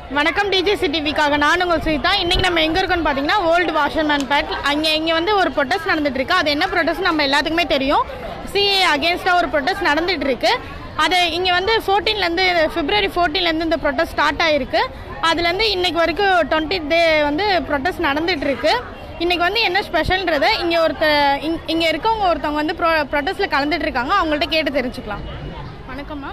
வணக்கம் டிஜிசி டிவிக்காக நான் உங்கள் சுயிதா இன்னைக்கு நம்ம எங்கே இருக்கோம்னு பார்த்தீங்கன்னா ஓல்டு வாஷர்மேன் பேட் அங்கே இங்கே வந்து ஒரு ப்ரொட்டஸ்ட் நடந்துட்டு இருக்கு அது என்ன ப்ரொட்டஸ்ட் நம்ம எல்லாத்துக்குமே தெரியும் சிஏ அகேன்ஸ்டாக ஒரு ப்ரொட்டஸ்ட் நடந்துட்டு இருக்கு அது இங்கே வந்து ஃபோர்டீன்லேருந்து பிப்ரவரி ஃபோர்டீன்லேருந்து இந்த ப்ரொட்டஸ்ட் ஸ்டார்ட் ஆயிருக்கு அதுலேருந்து இன்னைக்கு வரைக்கும் டுவெண்ட்டி டே வந்து ப்ரொட்டஸ்ட் நடந்துட்டு இருக்கு இன்னைக்கு வந்து என்ன ஸ்பெஷல்ன்றதை இங்கே ஒருத்தர் இங் இங்கே இருக்கவங்க ஒருத்தவங்க வந்து ப்ரொ ப்ரொட்டஸ்ட்டில் கலந்துட்டு இருக்காங்க அவங்கள்ட்ட கேட்டு தெரிஞ்சுக்கலாம் வணக்கம்மா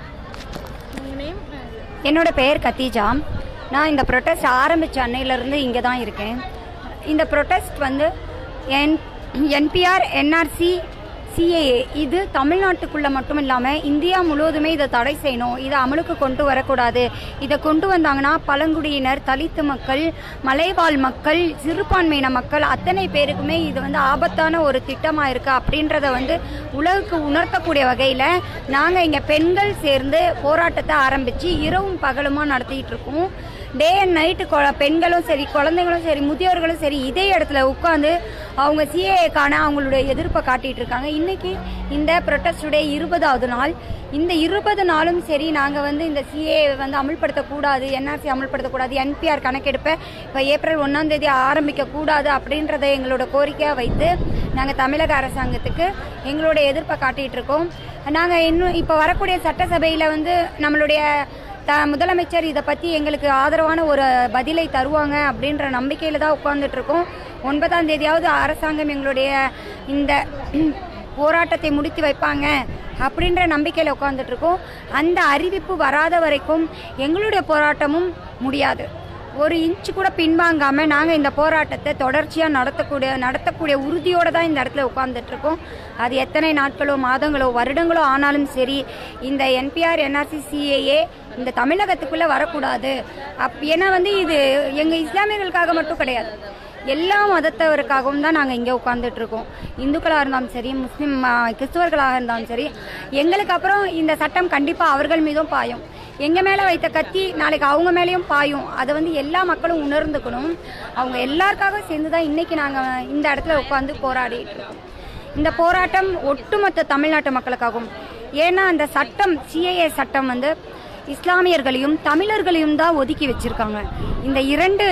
உங்கள் நேம் என்னோட பெயர் கத்தீஜா நான் இந்த ப்ரொட்டஸ்ட் ஆரம்பித்த அன்னையிலேருந்து இங்கே தான் இருக்கேன் இந்த ப்ரொட்டஸ்ட் வந்து என் என்பிஆர் என்ஆர்சி சிஏஏ இது தமிழ்நாட்டுக்குள்ளே மட்டும் இல்லாமல் இந்தியா முழுவதுமே இதை தடை செய்யணும் இதை அமலுக்கு கொண்டு வரக்கூடாது இதை கொண்டு வந்தாங்கன்னா பழங்குடியினர் தலித்து மக்கள் மலைவாழ் மக்கள் சிறுபான்மையின மக்கள் அத்தனை பேருக்குமே இது வந்து ஆபத்தான ஒரு திட்டமாக இருக்குது அப்படின்றத வந்து உலகுக்கு உணர்த்தக்கூடிய வகையில் நாங்கள் இங்கே பெண்கள் சேர்ந்து போராட்டத்தை ஆரம்பித்து இரவும் பகலுமா நடத்திட்டு இருக்கோம் டே அண்ட் நைட்டு பெண்களும் சரி குழந்தைங்களும் சரி முதியோர்களும் சரி இதே இடத்துல உட்காந்து அவங்க சிஏக்கான அவங்களுடைய எதிர்ப்பை காட்டிட்டு இருக்காங்க இன்னைக்கு இந்த ப்ரொட்டஸ்டுடைய இருபதாவது நாள் இந்த இருபது நாளும் சரி நாங்கள் வந்து இந்த சிஏ வந்து அமல்படுத்தக்கூடாது என்ஆர்சி அமல்படுத்தக்கூடாது என்பிஆர் கணக்கெடுப்பை இப்போ ஏப்ரல் ஒன்றாம் தேதி ஆரம்பிக்க கூடாது அப்படின்றத எங்களோட கோரிக்கையாக வைத்து நாங்கள் தமிழக அரசாங்கத்துக்கு எங்களோட எதிர்ப்பை காட்டிட்டு இருக்கோம் நாங்கள் இன்னும் இப்போ வரக்கூடிய சட்டசபையில் வந்து நம்மளுடைய த முதலமைச்சர் இதை பற்றி எங்களுக்கு ஆதரவான ஒரு பதிலை தருவாங்க அப்படின்ற நம்பிக்கையில் தான் உட்கார்ந்துட்டு இருக்கோம் ஒன்பதாம் தேதியாவது அரசாங்கம் எங்களுடைய இந்த போராட்டத்தை முடித்து வைப்பாங்க அப்படின்ற நம்பிக்கையில் உட்கார்ந்துட்டு இருக்கோம் அந்த அறிவிப்பு வராத வரைக்கும் எங்களுடைய போராட்டமும் முடியாது ஒரு இன்ச் கூட பின்வாங்காம நாங்கள் இந்த போராட்டத்தை தொடர்ச்சியாக நடத்தக்கூடிய நடத்தக்கூடிய உறுதியோடு தான் இந்த இடத்துல உட்கார்ந்துட்டு இருக்கோம் அது எத்தனை நாட்களோ மாதங்களோ வருடங்களோ ஆனாலும் சரி இந்த என்பிஆர் என்ஆர்சி சிஏஏ இந்த தமிழகத்துக்குள்ளே வரக்கூடாது அப் ஏன்னா வந்து இது எங்கள் இஸ்லாமியர்களுக்காக மட்டும் கிடையாது எல்லா மதத்தவருக்காகவும் தான் நாங்கள் இங்கே உட்காந்துட்டு இருக்கோம் இந்துக்களாக இருந்தாலும் சரி முஸ்லீம் ஆ, கிறிஸ்தவர்களாக இருந்தாலும் சரி எங்களுக்கு அப்புறம் இந்த சட்டம் கண்டிப்பாக அவர்கள் மீதும் பாயும் எங்கள் மேலே வைத்த கத்தி நாளைக்கு அவங்க மேலேயும் பாயும் அதை வந்து எல்லா மக்களும் உணர்ந்துக்கணும் அவங்க எல்லாருக்காகவும் சேர்ந்து தான் இன்னைக்கு நாங்கள் இந்த இடத்துல உட்காந்து போராடிட்டு இருக்கோம் இந்த போராட்டம் ஒட்டுமொத்த தமிழ்நாட்டு மக்களுக்காகவும் ஏன்னா அந்த சட்டம் சிஏஏ சட்டம் வந்து இஸ்லாமியர்களையும் தமிழர்களையும் தான் ஒதுக்கி வச்சிருக்காங்க இந்த இரண்டு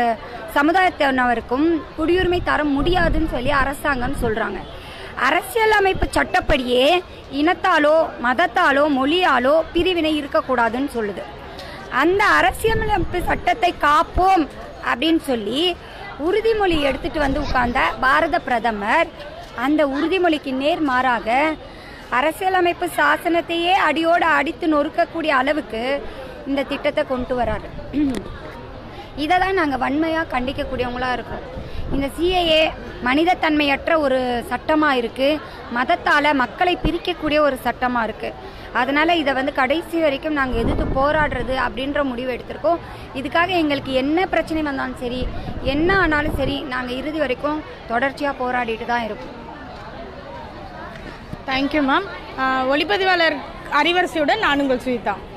சமுதாயத்தினருக்கும் குடியுரிமை தர முடியாதுன்னு சொல்லி அரசாங்கம் சொல்றாங்க அரசியலமைப்பு சட்டப்படியே இனத்தாலோ மதத்தாலோ மொழியாலோ பிரிவினை இருக்கக்கூடாதுன்னு சொல்லுது அந்த அரசியலமைப்பு சட்டத்தை காப்போம் அப்படின்னு சொல்லி உறுதிமொழி எடுத்துட்டு வந்து உட்கார்ந்த பாரத பிரதமர் அந்த உறுதிமொழிக்கு நேர் மாறாக அரசியலமைப்பு சாசனத்தையே அடியோடு அடித்து நொறுக்கக்கூடிய அளவுக்கு இந்த திட்டத்தை கொண்டு வராரு இதை தான் நாங்கள் வன்மையாக கண்டிக்கக்கூடியவங்களா இருக்கோம் இந்த சிஏஏ மனிதத்தன்மையற்ற ஒரு சட்டமாக இருக்குது மதத்தால் மக்களை பிரிக்கக்கூடிய ஒரு சட்டமாக இருக்குது அதனால் இதை வந்து கடைசி வரைக்கும் நாங்கள் எதிர்த்து போராடுறது அப்படின்ற முடிவு எடுத்திருக்கோம் இதுக்காக எங்களுக்கு என்ன பிரச்சனை வந்தாலும் சரி என்ன ஆனாலும் சரி நாங்கள் இறுதி வரைக்கும் தொடர்ச்சியாக போராடிட்டு தான் இருக்கோம் தேங்க்யூ மேம் ஒளிப்பதிவாளர் அறிவரசியுடன் நான் உங்கள் சுயிதா